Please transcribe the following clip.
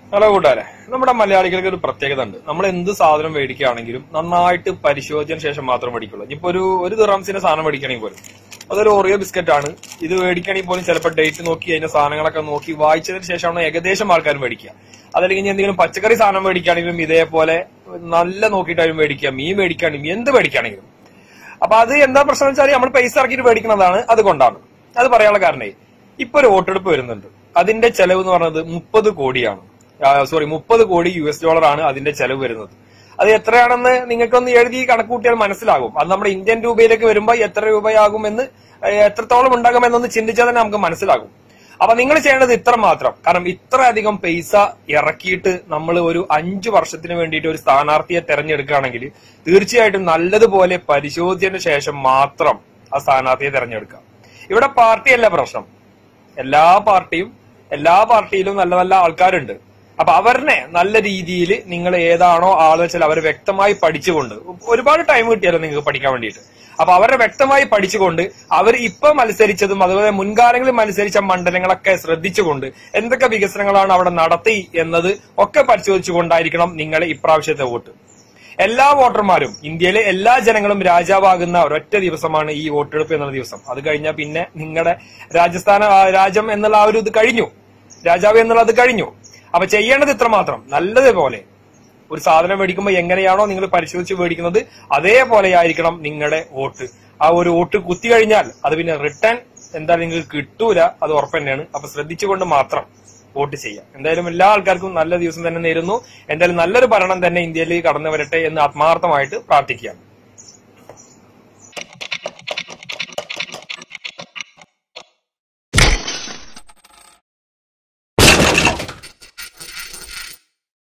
hello കൂട്ടുകാരെ നമ്മുടെ മലയാളികൾക്ക് ഒരു പ്രത്യേകത ഉണ്ട് നമ്മൾ എന്ത് സാധനം മേടിക്കുകയാണെങ്കിലും നന്നായിട്ട് പരിശോധിച്ചതിന് ശേഷം മാത്രം മേടിക്കുള്ളൂ ഇനിയിപ്പോ ഒരു ഒരു ദിറാംസിന്റെ സാധനം മേടിക്കണമെങ്കിൽ പോലും അതൊരു ഓറിയോ ബിസ്ക്കറ്റ് ആണ് ഇത് മേടിക്കണമെങ്കിൽ പോലും ചിലപ്പോൾ ഡേറ്റ് നോക്കി അതിന്റെ സാധനങ്ങളൊക്കെ നോക്കി വായിച്ചതിന് ശേഷമാണ് ഏകദേശം ആൾക്കാർ മേടിക്കുക അതല്ലെങ്കിൽ ഇനി എന്തെങ്കിലും പച്ചക്കറി സാധനം മേടിക്കുകയാണെങ്കിലും ഇതേപോലെ നല്ല നോക്കിയിട്ടായിരുന്നു മേടിക്കുക മീൻ മേടിക്കുകയാണെങ്കിലും എന്ത് മേടിക്കുകയാണെങ്കിലും അപ്പൊ അത് എന്താ പ്രശ്നം വെച്ചാൽ നമ്മൾ പൈസ ഇറക്കിയിട്ട് മേടിക്കുന്നതാണ് അതുകൊണ്ടാണ് അത് പറയാനുള്ള കാരണേ ഇപ്പൊ ഒരു വോട്ടെടുപ്പ് വരുന്നുണ്ട് അതിന്റെ ചെലവ് എന്ന് പറയുന്നത് മുപ്പത് കോടിയാണ് സോറി മുപ്പത് കോടി യു എസ് ഡോളർ ആണ് അതിന്റെ ചെലവ് വരുന്നത് അത് എത്രയാണെന്ന് നിങ്ങൾക്കൊന്ന് എഴുതി കണക്കൂട്ടിയാൽ മനസ്സിലാകും അത് നമ്മുടെ ഇന്ത്യൻ രൂപയിലേക്ക് വരുമ്പോൾ എത്ര രൂപയാകുമെന്ന് ഏഹ്, എത്രത്തോളം ഉണ്ടാകുമെന്നൊന്ന് ചിന്തിച്ചാൽ തന്നെ നമുക്ക് മനസ്സിലാകും അപ്പൊ നിങ്ങൾ ചെയ്യേണ്ടത് ഇത്ര മാത്രം കാരണം ഇത്ര അധികം പൈസ ഇറക്കിയിട്ട് നമ്മൾ ഒരു അഞ്ചു വർഷത്തിന് വേണ്ടിയിട്ട് ഒരു സ്ഥാനാർത്ഥിയെ തെരഞ്ഞെടുക്കുകയാണെങ്കിൽ തീർച്ചയായിട്ടും നല്ലതുപോലെ പരിശോധിച്ചതിന് ശേഷം മാത്രം ആ സ്ഥാനാർത്ഥിയെ തെരഞ്ഞെടുക്കാം ഇവിടെ പാർട്ടിയല്ല പ്രശ്നം എല്ലാ പാർട്ടിയും എല്ലാ പാർട്ടിയിലും നല്ല നല്ല ആൾക്കാരുണ്ട് അപ്പൊ അവരിനെ നല്ല രീതിയിൽ നിങ്ങൾ ഏതാണോ ആള് വെച്ചാൽ അവർ വ്യക്തമായി പഠിച്ചുകൊണ്ട് ഒരുപാട് ടൈം കിട്ടിയാലോ നിങ്ങൾക്ക് പഠിക്കാൻ വേണ്ടിയിട്ട് അപ്പൊ അവരെ വ്യക്തമായി പഠിച്ചുകൊണ്ട് അവർ ഇപ്പൊ മത്സരിച്ചതും അതുപോലെ മുൻകാലങ്ങളിൽ മത്സരിച്ച മണ്ഡലങ്ങളൊക്കെ ശ്രദ്ധിച്ചുകൊണ്ട് എന്തൊക്കെ വികസനങ്ങളാണ് അവിടെ നടത്തി എന്നത് ഒക്കെ പരിശോധിച്ചുകൊണ്ടായിരിക്കണം നിങ്ങളെ ഇപ്രാവശ്യത്തെ വോട്ട് എല്ലാ വോട്ടർമാരും ഇന്ത്യയിലെ എല്ലാ ജനങ്ങളും രാജാവാകുന്ന ഒരൊറ്റ ദിവസമാണ് ഈ വോട്ടെടുപ്പ് എന്നുള്ള ദിവസം അത് കഴിഞ്ഞാൽ പിന്നെ നിങ്ങളുടെ രാജസ്ഥാന ആ, രാജ്യം എന്നുള്ള ആ ഒരു ഇത് കഴിഞ്ഞു രാജാവ് എന്നുള്ളത് കഴിഞ്ഞു അപ്പൊ ചെയ്യേണ്ടത് ഇത്ര മാത്രം നല്ലതുപോലെ ഒരു സാധനം മേടിക്കുമ്പോൾ എങ്ങനെയാണോ നിങ്ങൾ പരിശോധിച്ച് മേടിക്കുന്നത് അതേപോലെ ആയിരിക്കണം നിങ്ങളുടെ വോട്ട് ആ ഒരു വോട്ട് കുത്തി കഴിഞ്ഞാൽ അത് പിന്നെ റിട്ടേൺ എന്തായാലും നിങ്ങൾക്ക് കിട്ടൂല അത് ഉറപ്പ് തന്നെയാണ് അപ്പൊ ശ്രദ്ധിച്ചുകൊണ്ട് മാത്രം വോട്ട് ചെയ്യാം എന്തായാലും എല്ലാ ആൾക്കാർക്കും നല്ല ദിവസം തന്നെ നേരുന്നു എന്തായാലും നല്ലൊരു ഭരണം തന്നെ ഇന്ത്യയിൽ കടന്നു വരട്ടെ എന്ന് ആത്മാർത്ഥമായിട്ട് പ്രാർത്ഥിക്കുകയാണ്